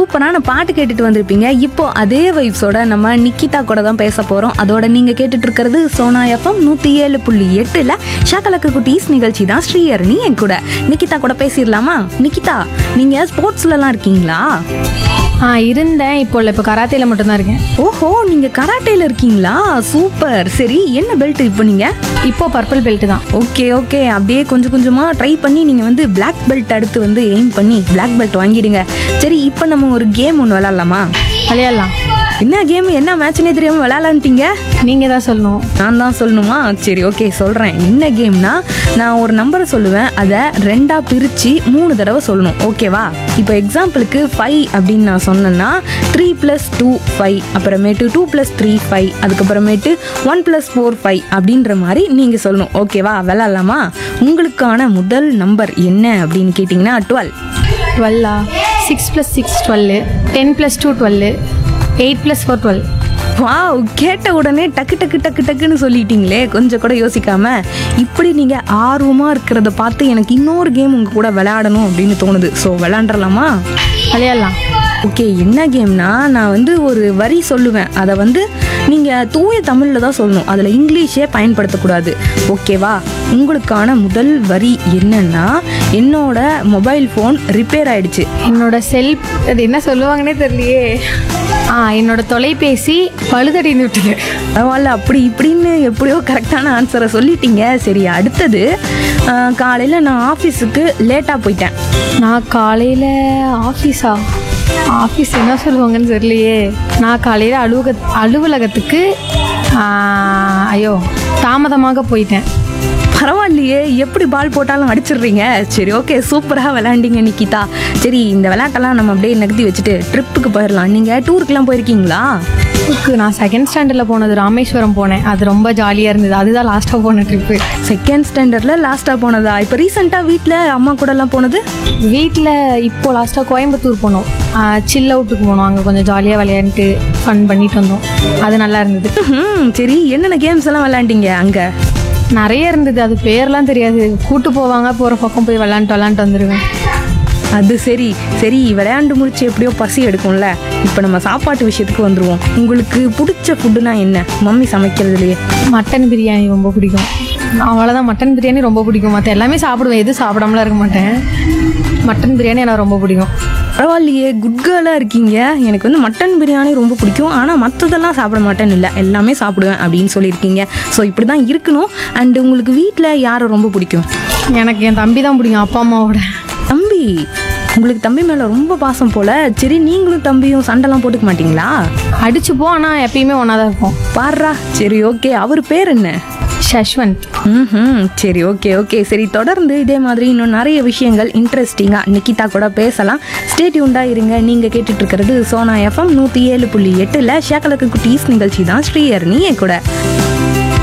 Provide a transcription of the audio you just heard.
சூப்பரான பாட்டு கேட்டுட்டு வந்திருப்பீங்க இப்போ அதே வைப்ஸோட நம்ம நிக்கிதா கூட தான் பேச போறோம் அதோட நீங்க கேட்டுட்டு இருக்கிறது சோனா எஃப்எம் நூத்தி ஏழு புள்ளி எட்டுல ஷாக்கலக்கு குட்டீஸ் நிகழ்ச்சி தான் ஸ்ரீஹரணி என் கூட நிக்கிதா கூட பேசிடலாமா நிக்கிதா நீங்க ஸ்போர்ட்ஸ்ல எல்லாம் இருக்கீங்களா ஆ இருந்தேன் இப்போ இல்லை இப்போ கராத்தேல மட்டும்தான் இருக்கேன் ஓஹோ நீங்க கராட்டேல இருக்கீங்களா சூப்பர் சரி என்ன பெல்ட் இப்போ நீங்க இப்போ பர்பிள் பெல்ட் தான் ஓகே ஓகே அப்படியே கொஞ்சம் கொஞ்சமா ட்ரை பண்ணி நீங்க வந்து Black பெல்ட் அடுத்து வந்து எய்ம் பண்ணி Black பெல்ட் வாங்கிடுங்க சரி இப்போ நம்ம ஒரு கேம் ஒன்று விளாட்லாமா விளையாடலாம் என்ன கேம் என்ன மேட்ச்னே தெரியாம விளையாடலான்ட்டீங்க நீங்கள் தான் சொல்லணும் நான் தான் சொல்லணுமா சரி ஓகே சொல்கிறேன் என்ன கேம்னா நான் ஒரு நம்பரை சொல்லுவேன் அதை ரெண்டாக பிரித்து மூணு தடவை சொல்லணும் ஓகேவா இப்போ எக்ஸாம்பிளுக்கு ஃபைவ் அப்படின்னு நான் சொன்னேன்னா த்ரீ ப்ளஸ் டூ ஃபைவ் அப்புறமேட்டு டூ ப்ளஸ் த்ரீ ஃபைவ் அதுக்கப்புறமேட்டு ஒன் ப்ளஸ் ஃபோர் ஃபைவ் அப்படின்ற மாதிரி நீங்கள் சொல்லணும் ஓகேவா விளாட்லாமா உங்களுக்கான முதல் நம்பர் என்ன அப்படின்னு கேட்டிங்கன்னா டுவெல் டுவெல்லா six plus six twelve ten plus two twelve eight plus four twelve wow கேட்ட உடனே டக்கு டக்கு டக்கு டக்குன்னு சொல்லிட்டீங்களே கொஞ்சம் கூட யோசிக்காம இப்படி நீங்க ஆர்வமா இருக்கிறத பார்த்து எனக்கு இன்னொரு கேம் உங்க கூட விளையாடணும் அப்படின்னு தோணுது ஸோ விளையாண்டுறலாமா விளையாடலாம் ஓகே என்ன கேம்னா நான் வந்து ஒரு வரி சொல்லுவேன் அதை வந்து நீங்கள் தூய தமிழில் தான் சொல்லணும் அதில் இங்கிலீஷே பயன்படுத்தக்கூடாது ஓகேவா உங்களுக்கான முதல் வரி என்னன்னா என்னோட மொபைல் ஃபோன் ரிப்பேர் ஆயிடுச்சு என்னோட செல் அது என்ன சொல்லுவாங்கன்னே தெரியலையே ஆ என்னோட தொலைபேசி பழுதடைந்து விட்டது பரவாயில்ல அப்படி இப்படின்னு எப்படியோ கரெக்டான ஆன்சரை சொல்லிட்டீங்க சரி அடுத்தது காலையில் நான் ஆஃபீஸுக்கு லேட்டாக போயிட்டேன் நான் காலையில் ஆஃபீஸா ஆஃபீஸ் என்ன சொல்லுவாங்கன்னு தெரியலையே நான் காலையில் அலுவலக அலுவலகத்துக்கு ஆ, ஐயோ தாமதமாக போயிட்டேன் பரவாயில்லையே எப்படி பால் போட்டாலும் அடிச்சிடுறீங்க சரி ஓகே சூப்பராக விளையாண்டீங்க நிக்கிதா சரி இந்த விளையாட்டெல்லாம் நம்ம அப்படியே நகர்த்தி வச்சுட்டு ட்ரிப்புக்கு போயிடலாம் நீங்கள் டூருக்குலாம் போயிருக்கீங்களா ட்ரிப்புக்கு நான் செகண்ட் ஸ்டாண்டர்டில் போனது ராமேஸ்வரம் போனேன் அது ரொம்ப ஜாலியாக இருந்தது அதுதான் லாஸ்ட்டாக போன ட்ரிப்பு செகண்ட் ஸ்டாண்டர்டில் லாஸ்ட்டாக போனதா இப்போ ரீசெண்டாக வீட்டில் அம்மா கூடலாம் போனது வீட்டில் இப்போ லாஸ்ட்டாக கோயம்புத்தூர் போனோம் சில் அவுட்டுக்கு போனோம் அங்கே கொஞ்சம் ஜாலியாக விளையாண்டுட்டு ஃபன் பண்ணிட்டு வந்தோம் அது நல்லா இருந்தது ம் சரி என்னென்ன கேம்ஸ் எல்லாம் விளையாண்டீங்க அங்கே நிறைய இருந்தது அது பேர்லாம் தெரியாது கூட்டு போவாங்க போகிற பக்கம் போய் விளாண்டுட்டு விளாண்டுட்டு வந்துடுவேன் அது சரி சரி விளையாண்டு முடிச்சு எப்படியோ பசி எடுக்கும்ல இப்போ நம்ம சாப்பாட்டு விஷயத்துக்கு வந்துருவோம் உங்களுக்கு பிடிச்ச ஃபுட்டுனா என்ன மம்மி சமைக்கிறதுலையே மட்டன் பிரியாணி ரொம்ப பிடிக்கும் அவ்வளோதான் மட்டன் பிரியாணி ரொம்ப பிடிக்கும் மற்ற எல்லாமே சாப்பிடுவேன் எதுவும் சாப்பிடாமலாம் இருக்க மாட்டேன் மட்டன் பிரியாணி எனக்கு ரொம்ப பிடிக்கும் பரவாயில்லையே குட் கேர்லாக இருக்கீங்க எனக்கு வந்து மட்டன் பிரியாணி ரொம்ப பிடிக்கும் ஆனால் மற்றதெல்லாம் சாப்பிட மாட்டேன்னு இல்லை எல்லாமே சாப்பிடுவேன் அப்படின்னு சொல்லியிருக்கீங்க ஸோ இப்படி தான் இருக்கணும் அண்ட் உங்களுக்கு வீட்டில் யாரை ரொம்ப பிடிக்கும் எனக்கு என் தம்பி தான் பிடிக்கும் அப்பா அம்மாவோட தம்பி உங்களுக்கு தம்பி மேலே ரொம்ப பாசம் போல சரி நீங்களும் தம்பியும் சண்டைலாம் போட்டுக்க மாட்டீங்களா அடிச்சுப்போம் ஆனால் எப்பயுமே ஒன்றா தான் இருப்போம் பாருடா சரி ஓகே அவர் பேர் என்ன ஷஷ்வந்த் ம் சரி ஓகே ஓகே சரி தொடர்ந்து இதே மாதிரி இன்னும் நிறைய விஷயங்கள் இன்ட்ரெஸ்டிங்காக நிக்கிதா கூட பேசலாம் ஸ்டேட்யூண்டாக இருங்க நீங்கள் கேட்டுட்டு இருக்கிறது சோனா எஃப்எம் நூற்றி ஏழு புள்ளி எட்டில் ஷேக்கலக்கு குட்டீஸ் நிகழ்ச்சி தான் ஸ்ரீஹரணி என் கூட